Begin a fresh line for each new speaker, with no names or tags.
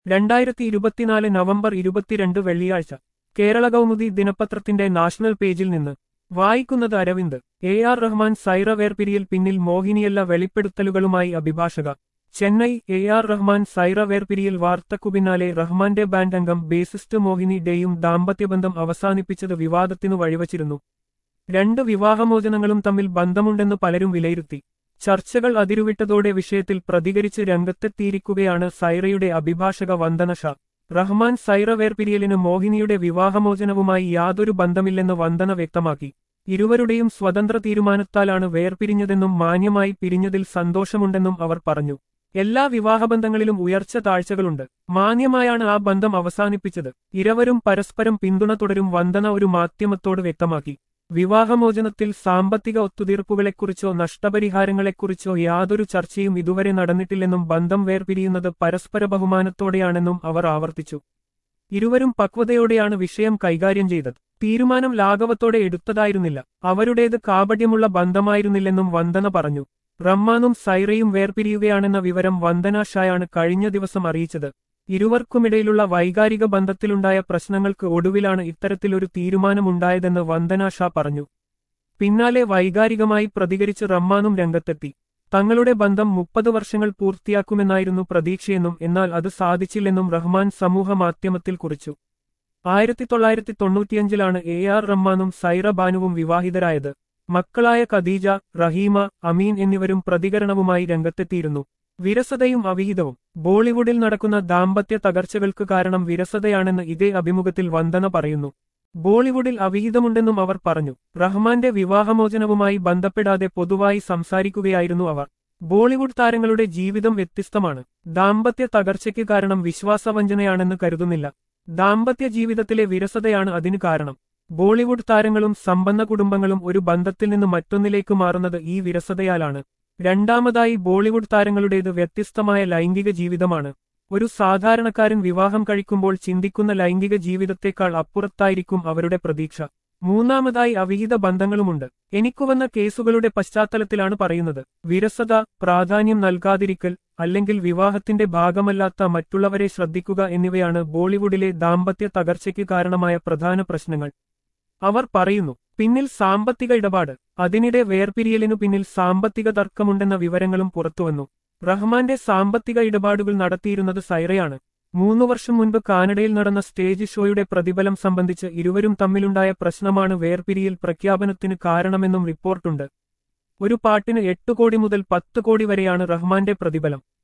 രണ്ടായിരത്തി ഇരുപത്തിനാല് നവംബർ ഇരുപത്തിരണ്ട് വെള്ളിയാഴ്ച കേരള കൗമുദി ദിനപത്രത്തിന്റെ നാഷണൽ പേജിൽ നിന്ന് വായിക്കുന്നത് അരവിന്ദ് എ ആർ റഹ്മാൻ സൈറ വേർപിരിയിൽ പിന്നിൽ മോഹിനിയല്ല വെളിപ്പെടുത്തലുകളുമായി അഭിഭാഷക ചെന്നൈ എ ആർ റഹ്മാൻ സൈറ വേർപിരിയിൽ വാർത്തക്കു പിന്നാലെ റഹ്മാന്റെ ബാൻഡ് അംഗം ബേസിസ്റ്റ് മോഹിനി ഡേയും ദാമ്പത്യബന്ധം അവസാനിപ്പിച്ചത് വിവാദത്തിനു വഴിവച്ചിരുന്നു രണ്ട് വിവാഹമോചനങ്ങളും തമ്മിൽ ബന്ധമുണ്ടെന്ന് പലരും വിലയിരുത്തി ചർച്ചകൾ അതിരുവിട്ടതോടെ വിഷയത്തിൽ പ്രതികരിച്ച് രംഗത്തെത്തിയിരിക്കുകയാണ് സൈറയുടെ അഭിഭാഷക വന്ദന ഷാ റഹ്മാൻ സൈറ വേർപിരിയലിന് മോഹിനിയുടെ വിവാഹമോചനവുമായി യാതൊരു ബന്ധമില്ലെന്ന് വന്ദന വ്യക്തമാക്കി ഇരുവരുടെയും സ്വതന്ത്ര തീരുമാനത്താലാണ് വേർപിരിഞ്ഞതെന്നും മാന്യമായി പിരിഞ്ഞതിൽ സന്തോഷമുണ്ടെന്നും അവർ പറഞ്ഞു എല്ലാ വിവാഹബന്ധങ്ങളിലും ഉയർച്ച താഴ്ചകളുണ്ട് മാന്യമായാണ് ആ ബന്ധം അവസാനിപ്പിച്ചത് ഇരുവരും പരസ്പരം പിന്തുണ തുടരും വന്ദന ഒരു മാധ്യമത്തോട് വ്യക്തമാക്കി വിവാഹമോചനത്തിൽ സാമ്പത്തിക ഒത്തുതീർപ്പുകളെക്കുറിച്ചോ നഷ്ടപരിഹാരങ്ങളെക്കുറിച്ചോ യാതൊരു ചർച്ചയും ഇതുവരെ നടന്നിട്ടില്ലെന്നും ബന്ധം വേർപിരിയുന്നത് പരസ്പര ബഹുമാനത്തോടെയാണെന്നും അവർ ആവർത്തിച്ചു ഇരുവരും പക്വതയോടെയാണ് വിഷയം കൈകാര്യം ചെയ്തത് തീരുമാനം ലാഘവത്തോടെ എടുത്തതായിരുന്നില്ല അവരുടേത് കാപട്യമുള്ള ബന്ധമായിരുന്നില്ലെന്നും വന്ദന പറഞ്ഞു റഹ്മാനും സൈറയും വേർപിരിയുകയാണെന്ന വിവരം വന്ദന ഷായാണ് കഴിഞ്ഞ ദിവസം അറിയിച്ചത് ഇരുവർക്കുമിടയിലുള്ള വൈകാരിക ബന്ധത്തിലുണ്ടായ പ്രശ്നങ്ങൾക്ക് ഒടുവിലാണ് ഇത്തരത്തിലൊരു തീരുമാനമുണ്ടായതെന്ന് വന്ദന ഷാ പറഞ്ഞു പിന്നാലെ വൈകാരികമായി പ്രതികരിച്ച് റഹ്മാനും രംഗത്തെത്തി തങ്ങളുടെ ബന്ധം മുപ്പത് വർഷങ്ങൾ പൂർത്തിയാക്കുമെന്നായിരുന്നു പ്രതീക്ഷയെന്നും എന്നാൽ അത് സാധിച്ചില്ലെന്നും റഹ്മാൻ സമൂഹ മാധ്യമത്തിൽ കുറിച്ചു ആയിരത്തി തൊള്ളായിരത്തി തൊണ്ണൂറ്റിയഞ്ചിലാണ് എ ആർ റഹ്മാനും സൈറ ബാനുവും വിവാഹിതരായത് മക്കളായ ഖദീജ റഹീമ അമീൻ എന്നിവരും പ്രതികരണവുമായി രംഗത്തെത്തിയിരുന്നു വിരസതയും അവിഹിതവും ബോളിവുഡിൽ നടക്കുന്ന ദാമ്പത്യ തകർച്ചകൾക്ക് കാരണം വിരസതയാണെന്ന് ഇതേ അഭിമുഖത്തിൽ വന്ദന പറയുന്നു ബോളിവുഡിൽ അവിഹിതമുണ്ടെന്നും അവർ പറഞ്ഞു റഹ്മാന്റെ വിവാഹമോചനവുമായി ബന്ധപ്പെടാതെ പൊതുവായി സംസാരിക്കുകയായിരുന്നു അവർ ബോളിവുഡ് താരങ്ങളുടെ ജീവിതം വ്യത്യസ്തമാണ് ദാമ്പത്യ തകർച്ചയ്ക്ക് കാരണം വിശ്വാസവഞ്ചനയാണെന്ന് കരുതുന്നില്ല ദാമ്പത്യ ജീവിതത്തിലെ വിരസതയാണ് അതിന് കാരണം ബോളിവുഡ് താരങ്ങളും സമ്പന്ന കുടുംബങ്ങളും ഒരു ബന്ധത്തിൽ നിന്ന് മറ്റൊന്നിലേക്ക് മാറുന്നത് ഈ വിരസതയാലാണ് രണ്ടാമതായി ബോളിവുഡ് താരങ്ങളുടേത് വ്യത്യസ്തമായ ലൈംഗിക ജീവിതമാണ് ഒരു സാധാരണക്കാരൻ വിവാഹം കഴിക്കുമ്പോൾ ചിന്തിക്കുന്ന ലൈംഗിക ജീവിതത്തെക്കാൾ അപ്പുറത്തായിരിക്കും അവരുടെ പ്രതീക്ഷ മൂന്നാമതായി അവിഹിത ബന്ധങ്ങളുമുണ്ട് എനിക്കു വന്ന കേസുകളുടെ പശ്ചാത്തലത്തിലാണ് പറയുന്നത് വിരസത പ്രാധാന്യം നൽകാതിരിക്കൽ അല്ലെങ്കിൽ വിവാഹത്തിന്റെ ഭാഗമല്ലാത്ത മറ്റുള്ളവരെ ശ്രദ്ധിക്കുക എന്നിവയാണ് ബോളിവുഡിലെ ദാമ്പത്യ തകർച്ചയ്ക്ക് കാരണമായ പ്രധാന പ്രശ്നങ്ങൾ അവർ പറയുന്നു പിന്നിൽ സാമ്പത്തിക ഇടപാട് അതിനിടെ വേർപിരിയലിനു പിന്നിൽ സാമ്പത്തിക തർക്കമുണ്ടെന്ന വിവരങ്ങളും പുറത്തുവന്നു റഹ്മാന്റെ സാമ്പത്തിക ഇടപാടുകൾ നടത്തിയിരുന്നത് സൈറയാണ് മൂന്നു വർഷം മുൻപ് കാനഡയിൽ നടന്ന സ്റ്റേജ് ഷോയുടെ പ്രതിഫലം സംബന്ധിച്ച് ഇരുവരും തമ്മിലുണ്ടായ പ്രശ്നമാണ് വേർപിരിയൽ പ്രഖ്യാപനത്തിന് കാരണമെന്നും റിപ്പോർട്ടുണ്ട് ഒരു പാട്ടിന് എട്ട് കോടി മുതൽ പത്ത് കോടി വരെയാണ് റഹ്മാന്റെ പ്രതിഫലം